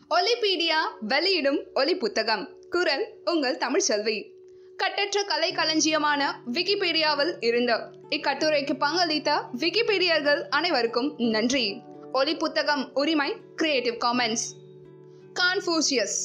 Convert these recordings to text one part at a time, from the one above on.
ஒலிபீடியா வெளியிடும் ஒலி புத்தகம் குரல் உங்கள் தமிழ் செல்வி கட்டற்ற கலை களஞ்சியமான விக்கிபீடியாவில் இருந்து இக்கட்டுரைக்கு பங்களித்த விக்கிபீடியர்கள் அனைவருக்கும் நன்றி ஒலி புத்தகம் உரிமை கிரியேட்டிவ் காமன்ஸ் கான்ஃபூசியஸ்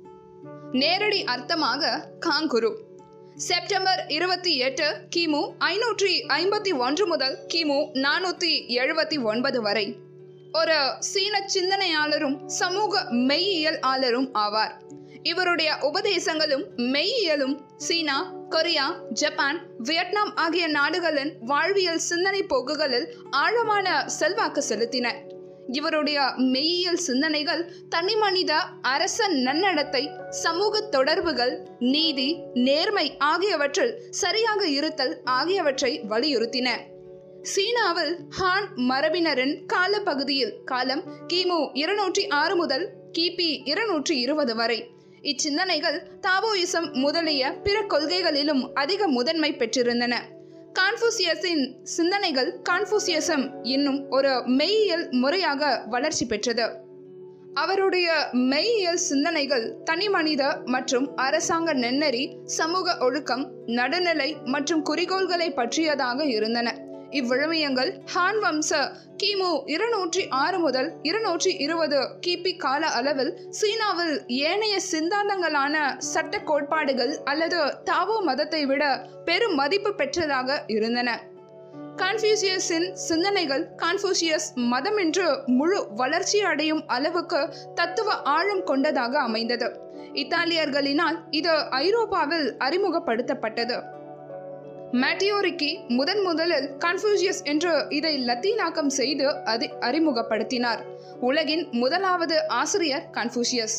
நேரடி அர்த்தமாக காங்குரு செப்டம்பர் இருபத்தி எட்டு கிமு ஐநூற்றி ஐம்பத்தி ஒன்று முதல் கிமு நானூற்றி எழுபத்தி ஒன்பது வரை ஒரு சீன சிந்தனையாளரும் சமூக மெய்யியல் ஆளரும் ஆவார் இவருடைய உபதேசங்களும் மெய்யியலும் சீனா கொரியா ஜப்பான் வியட்நாம் ஆகிய நாடுகளின் வாழ்வியல் சிந்தனை போக்குகளில் ஆழமான செல்வாக்கு செலுத்தின இவருடைய மெய்யியல் சிந்தனைகள் தனிமனித அரச நன்னடத்தை சமூக தொடர்புகள் நீதி நேர்மை ஆகியவற்றில் சரியாக இருத்தல் ஆகியவற்றை வலியுறுத்தின சீனாவில் ஹான் மரபினரின் காலப்பகுதியில் காலம் கிமு இருநூற்றி ஆறு முதல் கிபி இருநூற்றி இருபது வரை இச்சிந்தனைகள் தாவோயிசம் முதலிய பிற கொள்கைகளிலும் அதிக முதன்மை பெற்றிருந்தன கான்ஃபூசியஸின் சிந்தனைகள் கான்ஃபூசியசம் என்னும் ஒரு மெய்யியல் முறையாக வளர்ச்சி பெற்றது அவருடைய மெய்யியல் சிந்தனைகள் தனிமனித மற்றும் அரசாங்க நெண்ணறி சமூக ஒழுக்கம் நடுநிலை மற்றும் குறிக்கோள்களை பற்றியதாக இருந்தன இவ்விழுமியங்கள் ஹான் வம்ச கிமு இருநூற்றி ஆறு முதல் இருநூற்றி இருபது கிபி கால அளவில் சீனாவில் ஏனைய சிந்தாந்தங்களான சட்ட கோட்பாடுகள் அல்லது தாவோ மதத்தை விட பெரும் மதிப்பு பெற்றதாக இருந்தன கான்ஃபியூசியஸின் சிந்தனைகள் கான்ஃபூசியஸ் மதம் என்று முழு வளர்ச்சி அடையும் அளவுக்கு தத்துவ ஆழம் கொண்டதாக அமைந்தது இத்தாலியர்களினால் இது ஐரோப்பாவில் அறிமுகப்படுத்தப்பட்டது மேட்டியோரிக்கி முதன் முதலில் கான்ஃபூசியஸ் என்று இதை லத்தீனாக்கம் செய்து அதை அறிமுகப்படுத்தினார் உலகின் முதலாவது ஆசிரியர் கான்ஃபூசியஸ்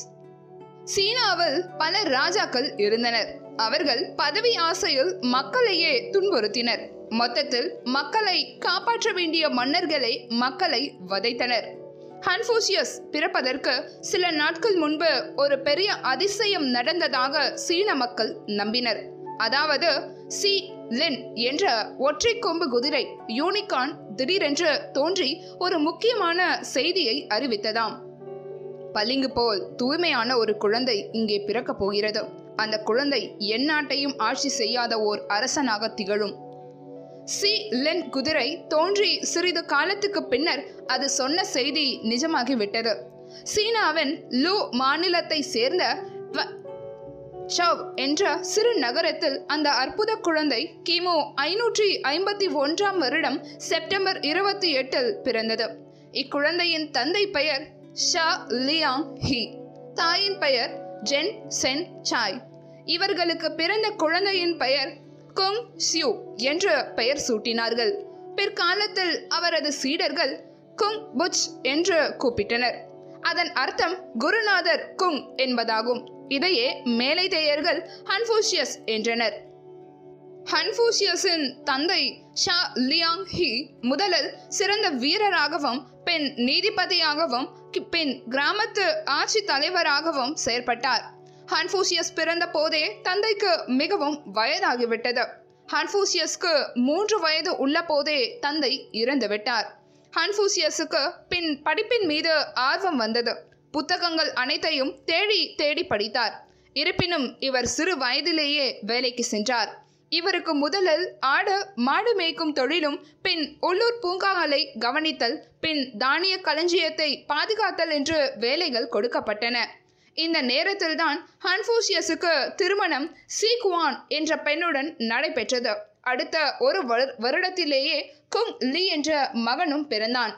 சீனாவில் பல ராஜாக்கள் இருந்தனர் அவர்கள் பதவி ஆசையில் மக்களையே துன்புறுத்தினர் மொத்தத்தில் மக்களை காப்பாற்ற வேண்டிய மன்னர்களை மக்களை வதைத்தனர் கன்ஃபூசியஸ் பிறப்பதற்கு சில நாட்கள் முன்பு ஒரு பெரிய அதிசயம் நடந்ததாக சீன மக்கள் நம்பினர் அதாவது சி லின் என்ற ஒற்றை கொம்பு குதிரை யூனிகான் திடீரென்று தோன்றி ஒரு முக்கியமான செய்தியை அறிவித்ததாம் பளிங்கு போல் தூய்மையான ஒரு குழந்தை இங்கே பிறக்கப் போகிறது அந்த குழந்தை எந்நாட்டையும் ஆட்சி செய்யாத ஓர் அரசனாக திகழும் சி லென் குதிரை தோன்றி சிறிது காலத்துக்கு பின்னர் அது சொன்ன செய்தி நிஜமாகிவிட்டது சீனாவின் லூ மாநிலத்தை சேர்ந்த சவ் என்ற சிறு நகரத்தில் அந்த அற்புத குழந்தை கிமு ஐநூற்றி ஐம்பத்தி ஒன்றாம் வருடம் செப்டம்பர் இருபத்தி எட்டில் பிறந்தது இக்குழந்தையின் தந்தை பெயர் ஷா லியாங் ஹி தாயின் பெயர் ஜென் சென் சாய் இவர்களுக்கு பிறந்த குழந்தையின் பெயர் குங் சியூ என்று பெயர் சூட்டினார்கள் பிற்காலத்தில் அவரது சீடர்கள் குங் புச் என்று கூப்பிட்டனர் அதன் அர்த்தம் குருநாதர் குங் என்பதாகும் இதையே மேலைதேயர்கள் ஹன்ஃபூஷியஸ் என்றனர் ஹன்ஃபூஷியஸின் தந்தை ஷா லியாங் ஹி முதலில் சிறந்த வீரராகவும் பின் நீதிபதியாகவும் பின் கிராமத்து ஆட்சி தலைவராகவும் செயற்பட்டார் ஹன்ஃபூசியஸ் பிறந்த போதே தந்தைக்கு மிகவும் வயதாகிவிட்டது ஹன்ஃபூசியஸ்க்கு மூன்று வயது உள்ள போதே தந்தை இறந்துவிட்டார் ஹன்ஃபூசியஸுக்கு பின் படிப்பின் மீது ஆர்வம் வந்தது புத்தகங்கள் அனைத்தையும் தேடி தேடி படித்தார் இருப்பினும் இவர் சிறு வயதிலேயே வேலைக்கு சென்றார் இவருக்கு முதலில் ஆடு மாடு மேய்க்கும் தொழிலும் பின் உள்ளூர் பூங்காங்களை கவனித்தல் பின் தானிய களஞ்சியத்தை பாதுகாத்தல் என்று வேலைகள் கொடுக்கப்பட்டன இந்த நேரத்தில்தான் ஹன்ஃபூசியஸுக்கு திருமணம் சீக்வான் என்ற பெண்ணுடன் நடைபெற்றது அடுத்த ஒரு வருடத்திலேயே குங் லீ என்ற மகனும் பிறந்தான்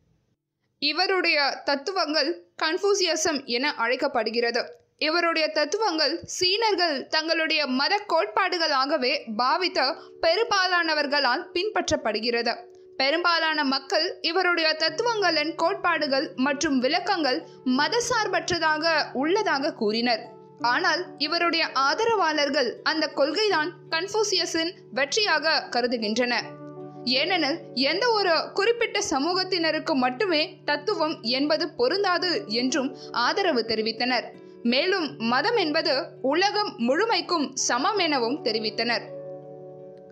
இவருடைய தத்துவங்கள் கன்ஃபூசியசம் என அழைக்கப்படுகிறது இவருடைய தத்துவங்கள் சீனர்கள் தங்களுடைய மத கோட்பாடுகளாகவே பாவித்த பெரும்பாலானவர்களால் பின்பற்றப்படுகிறது பெரும்பாலான மக்கள் இவருடைய தத்துவங்களின் கோட்பாடுகள் மற்றும் விளக்கங்கள் மதசார்பற்றதாக உள்ளதாக கூறினர் ஆனால் இவருடைய ஆதரவாளர்கள் அந்த கொள்கைதான் கன்ஃபூசியஸின் வெற்றியாக கருதுகின்றன ஏனெனில் எந்த ஒரு குறிப்பிட்ட சமூகத்தினருக்கு மட்டுமே தத்துவம் என்பது பொருந்தாது என்றும் ஆதரவு தெரிவித்தனர் மேலும் மதம் என்பது உலகம் முழுமைக்கும் சமம் எனவும் தெரிவித்தனர்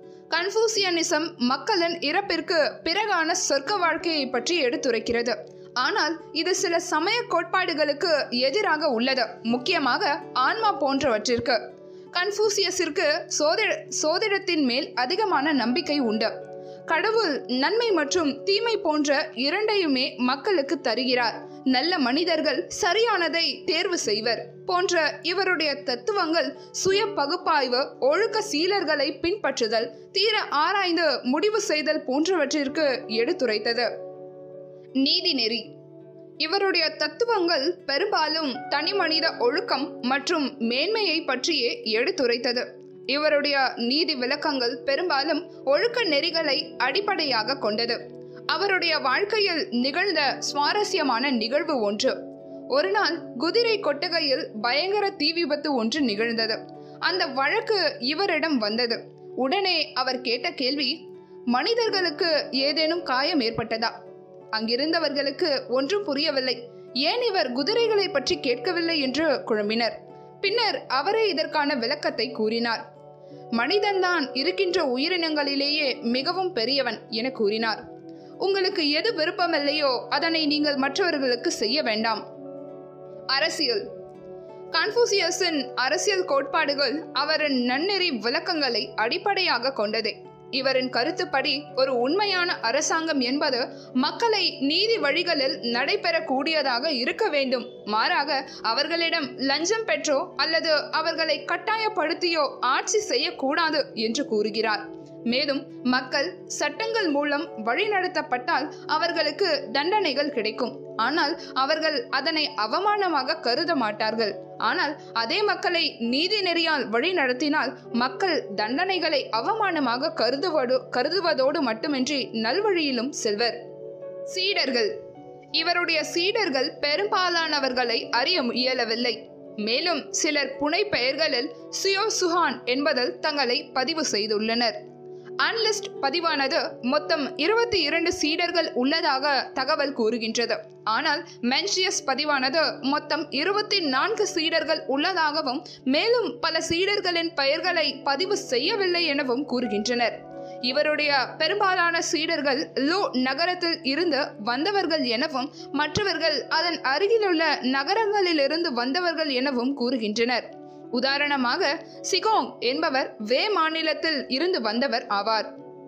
கன்ஃபூசியனிசம் மக்களின் இறப்பிற்கு பிறகான சொர்க்க வாழ்க்கையை பற்றி எடுத்துரைக்கிறது ஆனால் இது சில சமய கோட்பாடுகளுக்கு எதிராக உள்ளது முக்கியமாக ஆன்மா போன்றவற்றிற்கு கன்ஃபூசியஸிற்கு சோதிட சோதிடத்தின் மேல் அதிகமான நம்பிக்கை உண்டு கடவுள் நன்மை மற்றும் தீமை போன்ற இரண்டையுமே மக்களுக்கு தருகிறார் நல்ல மனிதர்கள் சரியானதை தேர்வு செய்வர் போன்ற இவருடைய தத்துவங்கள் சுய பகுப்பாய்வு ஒழுக்க சீலர்களை பின்பற்றுதல் தீர ஆராய்ந்து முடிவு செய்தல் போன்றவற்றிற்கு எடுத்துரைத்தது நீதிநெறி இவருடைய தத்துவங்கள் பெரும்பாலும் தனிமனித ஒழுக்கம் மற்றும் மேன்மையை பற்றியே எடுத்துரைத்தது இவருடைய நீதி விளக்கங்கள் பெரும்பாலும் ஒழுக்க நெறிகளை அடிப்படையாக கொண்டது அவருடைய வாழ்க்கையில் நிகழ்ந்த சுவாரஸ்யமான நிகழ்வு ஒன்று ஒரு நாள் குதிரை கொட்டகையில் பயங்கர தீ விபத்து ஒன்று நிகழ்ந்தது அந்த வழக்கு இவரிடம் வந்தது உடனே அவர் கேட்ட கேள்வி மனிதர்களுக்கு ஏதேனும் காயம் ஏற்பட்டதா அங்கிருந்தவர்களுக்கு ஒன்றும் புரியவில்லை ஏன் இவர் குதிரைகளை பற்றி கேட்கவில்லை என்று குழம்பினர் பின்னர் அவரே இதற்கான விளக்கத்தை கூறினார் மனிதன்தான் இருக்கின்ற உயிரினங்களிலேயே மிகவும் பெரியவன் என கூறினார் உங்களுக்கு எது விருப்பமில்லையோ அதனை நீங்கள் மற்றவர்களுக்கு செய்ய வேண்டாம் அரசியல் கன்ஃபூசியஸின் அரசியல் கோட்பாடுகள் அவரின் நன்னெறி விளக்கங்களை அடிப்படையாக கொண்டதே இவரின் கருத்துப்படி ஒரு உண்மையான அரசாங்கம் என்பது மக்களை நீதி வழிகளில் நடைபெறக்கூடியதாக இருக்க வேண்டும் மாறாக அவர்களிடம் லஞ்சம் பெற்றோ அல்லது அவர்களை கட்டாயப்படுத்தியோ ஆட்சி செய்யக்கூடாது என்று கூறுகிறார் மேலும் மக்கள் சட்டங்கள் மூலம் வழிநடத்தப்பட்டால் அவர்களுக்கு தண்டனைகள் கிடைக்கும் ஆனால் அவர்கள் அதனை அவமானமாக கருத மாட்டார்கள் ஆனால் அதே மக்களை நீதி நெறியால் வழி நடத்தினால் மக்கள் தண்டனைகளை அவமானமாக கருதுவதோ கருதுவதோடு மட்டுமின்றி நல்வழியிலும் செல்வர் சீடர்கள் இவருடைய சீடர்கள் பெரும்பாலானவர்களை அறிய இயலவில்லை மேலும் சிலர் புனை பெயர்களில் சியோ சுஹான் என்பதில் தங்களை பதிவு செய்துள்ளனர் அன்லிஸ்ட் பதிவானது மொத்தம் இருபத்தி இரண்டு சீடர்கள் உள்ளதாக தகவல் கூறுகின்றது ஆனால் மென்ஷியஸ் பதிவானது மொத்தம் இருபத்தி நான்கு சீடர்கள் உள்ளதாகவும் மேலும் பல சீடர்களின் பெயர்களை பதிவு செய்யவில்லை எனவும் கூறுகின்றனர் இவருடைய பெரும்பாலான சீடர்கள் லோ நகரத்தில் இருந்து வந்தவர்கள் எனவும் மற்றவர்கள் அதன் அருகிலுள்ள நகரங்களிலிருந்து வந்தவர்கள் எனவும் கூறுகின்றனர் உதாரணமாக சிகோங் என்பவர் வே மாநிலத்தில் இருந்து வந்தவர் ஆவார்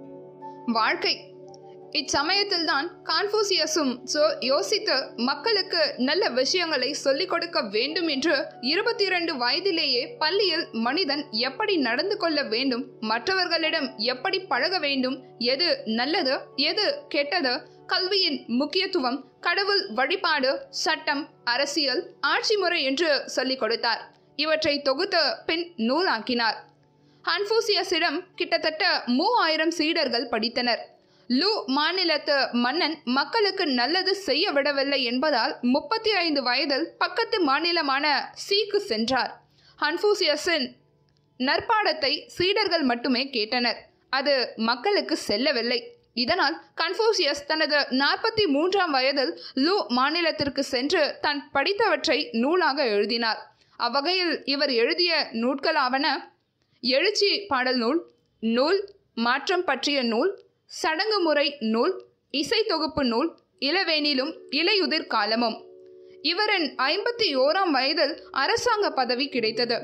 வாழ்க்கை இச்சமயத்தில்தான் கான்ஃபூசியஸும் சோ யோசித்து மக்களுக்கு நல்ல விஷயங்களை சொல்லிக் கொடுக்க வேண்டும் என்று இருபத்தி இரண்டு வயதிலேயே பள்ளியில் மனிதன் எப்படி நடந்து கொள்ள வேண்டும் மற்றவர்களிடம் எப்படி பழக வேண்டும் எது நல்லது எது கெட்டது கல்வியின் முக்கியத்துவம் கடவுள் வழிபாடு சட்டம் அரசியல் ஆட்சி முறை என்று சொல்லிக் கொடுத்தார் இவற்றை தொகுத்து பின் நூலாக்கினார் ஹன்ஃபூசியஸிடம் கிட்டத்தட்ட மூவாயிரம் சீடர்கள் படித்தனர் லூ மாநிலத்து மன்னன் மக்களுக்கு நல்லது செய்ய விடவில்லை என்பதால் முப்பத்தி ஐந்து வயதில் பக்கத்து மாநிலமான சீக்கு சென்றார் ஹன்ஃபூசியஸின் நற்பாடத்தை சீடர்கள் மட்டுமே கேட்டனர் அது மக்களுக்கு செல்லவில்லை இதனால் கன்ஃபூசியஸ் தனது நாற்பத்தி மூன்றாம் வயதில் லூ மாநிலத்திற்கு சென்று தான் படித்தவற்றை நூலாக எழுதினார் அவ்வகையில் இவர் எழுதிய நூட்களாவன எழுச்சி பாடல் நூல் நூல் மாற்றம் பற்றிய நூல் சடங்கு முறை நூல் இசை தொகுப்பு நூல் இளவேனிலும் இலையுதிர் காலமும் இவரின் ஐம்பத்தி ஓராம் வயதில் அரசாங்க பதவி கிடைத்தது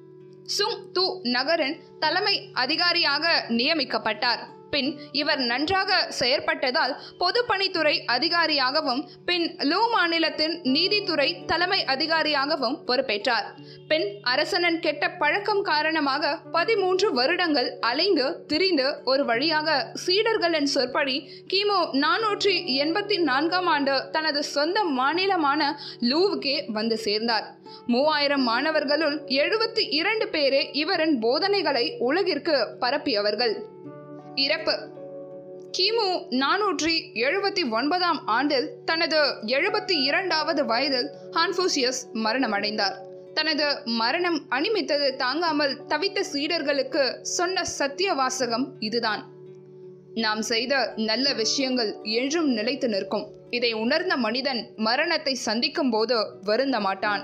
சுங் து நகரின் தலைமை அதிகாரியாக நியமிக்கப்பட்டார் பின் இவர் நன்றாக செயற்பட்டதால் பொதுப்பணித்துறை அதிகாரியாகவும் பின் லூ மாநிலத்தின் நீதித்துறை தலைமை அதிகாரியாகவும் பொறுப்பேற்றார் பின் அரசனின் கெட்ட பழக்கம் காரணமாக பதிமூன்று வருடங்கள் அலைந்து திரிந்து ஒரு வழியாக சீடர்களின் சொற்படி கிமு நானூற்றி எண்பத்தி நான்காம் ஆண்டு தனது சொந்த மாநிலமான லூவுக்கே வந்து சேர்ந்தார் மூவாயிரம் மாணவர்களுள் எழுபத்தி இரண்டு பேரே இவரின் போதனைகளை உலகிற்கு பரப்பியவர்கள் இறப்பு கிமு நானூற்றி எழுபத்தி ஒன்பதாம் ஆண்டில் தனது எழுபத்தி இரண்டாவது வயதில் ஹான்ஃபூசியஸ் மரணமடைந்தார் தனது மரணம் அணிமித்தது தாங்காமல் தவித்த சீடர்களுக்கு சொன்ன சத்திய வாசகம் இதுதான் நாம் செய்த நல்ல விஷயங்கள் என்றும் நிலைத்து நிற்கும் இதை உணர்ந்த மனிதன் மரணத்தை சந்திக்கும் போது வருந்த மாட்டான்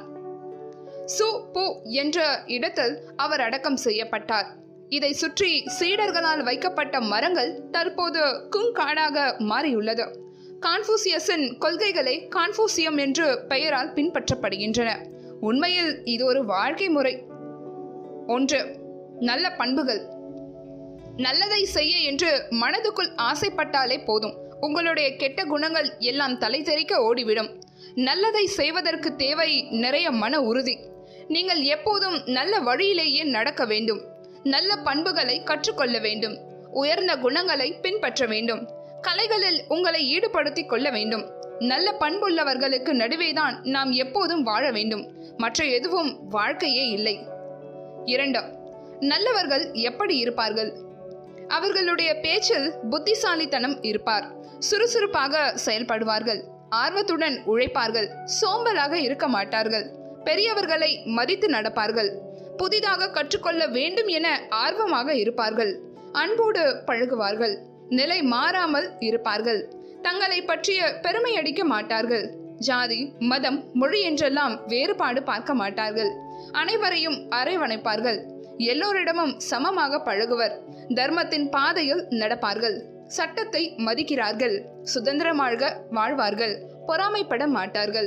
சு பு என்ற இடத்தில் அவர் அடக்கம் செய்யப்பட்டார் இதை சுற்றி சீடர்களால் வைக்கப்பட்ட மரங்கள் தற்போது குங்காடாக மாறியுள்ளது கான்ஃபூசியஸின் கொள்கைகளை கான்ஃபூசியம் என்று பெயரால் பின்பற்றப்படுகின்றன உண்மையில் இது ஒரு வாழ்க்கை முறை ஒன்று நல்ல பண்புகள் நல்லதை செய்ய என்று மனதுக்குள் ஆசைப்பட்டாலே போதும் உங்களுடைய கெட்ட குணங்கள் எல்லாம் தலை தெறிக்க ஓடிவிடும் நல்லதை செய்வதற்கு தேவை நிறைய மன உறுதி நீங்கள் எப்போதும் நல்ல வழியிலேயே நடக்க வேண்டும் நல்ல பண்புகளை கற்றுக்கொள்ள வேண்டும் உயர்ந்த குணங்களை பின்பற்ற வேண்டும் கலைகளில் உங்களை ஈடுபடுத்திக் கொள்ள வேண்டும் நல்ல பண்புள்ளவர்களுக்கு நடுவேதான் நாம் எப்போதும் வாழ வேண்டும் மற்ற எதுவும் வாழ்க்கையே இல்லை இரண்டு நல்லவர்கள் எப்படி இருப்பார்கள் அவர்களுடைய பேச்சில் புத்திசாலித்தனம் இருப்பார் சுறுசுறுப்பாக செயல்படுவார்கள் ஆர்வத்துடன் உழைப்பார்கள் சோம்பலாக இருக்க மாட்டார்கள் பெரியவர்களை மதித்து நடப்பார்கள் புதிதாக கற்றுக்கொள்ள வேண்டும் என ஆர்வமாக இருப்பார்கள் அன்போடு பழகுவார்கள் நிலை மாறாமல் இருப்பார்கள் தங்களை பற்றிய பெருமை அடிக்க மாட்டார்கள் ஜாதி மதம் மொழி என்றெல்லாம் வேறுபாடு பார்க்க மாட்டார்கள் அனைவரையும் அரவணைப்பார்கள் எல்லோரிடமும் சமமாக பழகுவர் தர்மத்தின் பாதையில் நடப்பார்கள் சட்டத்தை மதிக்கிறார்கள் சுதந்திரமாக வாழ்வார்கள் பொறாமைப்பட மாட்டார்கள்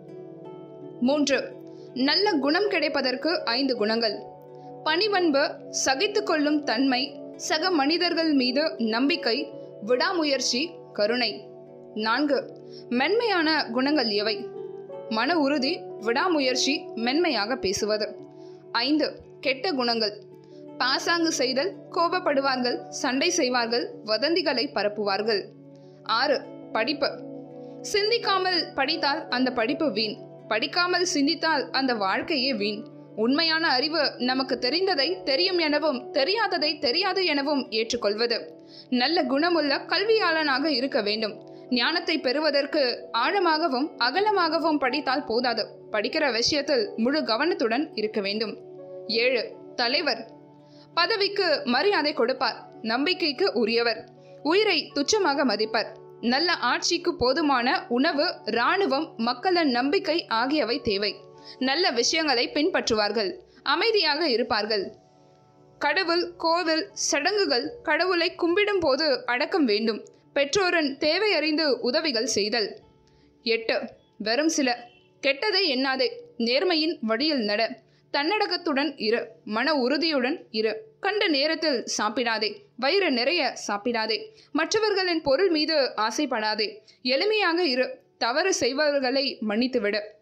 மூன்று நல்ல குணம் கிடைப்பதற்கு ஐந்து குணங்கள் பணிவன்பு சகித்துக்கொள்ளும் தன்மை சக மனிதர்கள் மீது நம்பிக்கை விடாமுயற்சி கருணை நான்கு மென்மையான குணங்கள் எவை மன உறுதி விடாமுயற்சி மென்மையாக பேசுவது ஐந்து கெட்ட குணங்கள் பாசாங்கு செய்தல் கோபப்படுவார்கள் சண்டை செய்வார்கள் வதந்திகளை பரப்புவார்கள் ஆறு படிப்பு சிந்திக்காமல் படித்தால் அந்த படிப்பு வீண் படிக்காமல் சிந்தித்தால் அந்த வாழ்க்கையே வீண் உண்மையான அறிவு நமக்கு தெரிந்ததை தெரியும் எனவும் தெரியாததை தெரியாது எனவும் ஏற்றுக்கொள்வது நல்ல குணமுள்ள கல்வியாளனாக இருக்க வேண்டும் ஞானத்தை பெறுவதற்கு ஆழமாகவும் அகலமாகவும் படித்தால் போதாது படிக்கிற விஷயத்தில் முழு கவனத்துடன் இருக்க வேண்டும் ஏழு தலைவர் பதவிக்கு மரியாதை கொடுப்பார் நம்பிக்கைக்கு உரியவர் உயிரை துச்சமாக மதிப்பர் நல்ல ஆட்சிக்கு போதுமான உணவு இராணுவம் மக்களின் நம்பிக்கை ஆகியவை தேவை நல்ல விஷயங்களை பின்பற்றுவார்கள் அமைதியாக இருப்பார்கள் கடவுள் கோவில் சடங்குகள் கடவுளை கும்பிடும் போது அடக்கம் வேண்டும் பெற்றோரின் தேவை அறிந்து உதவிகள் செய்தல் எட்டு வெறும் சில கெட்டதை எண்ணாதே நேர்மையின் வழியில் நட தன்னடக்கத்துடன் இரு மன உறுதியுடன் இரு கண்ட நேரத்தில் சாப்பிடாதே வயிறு நிறைய சாப்பிடாதே மற்றவர்களின் பொருள் மீது ஆசைப்படாதே எளிமையாக இரு தவறு செய்பவர்களை மன்னித்துவிடு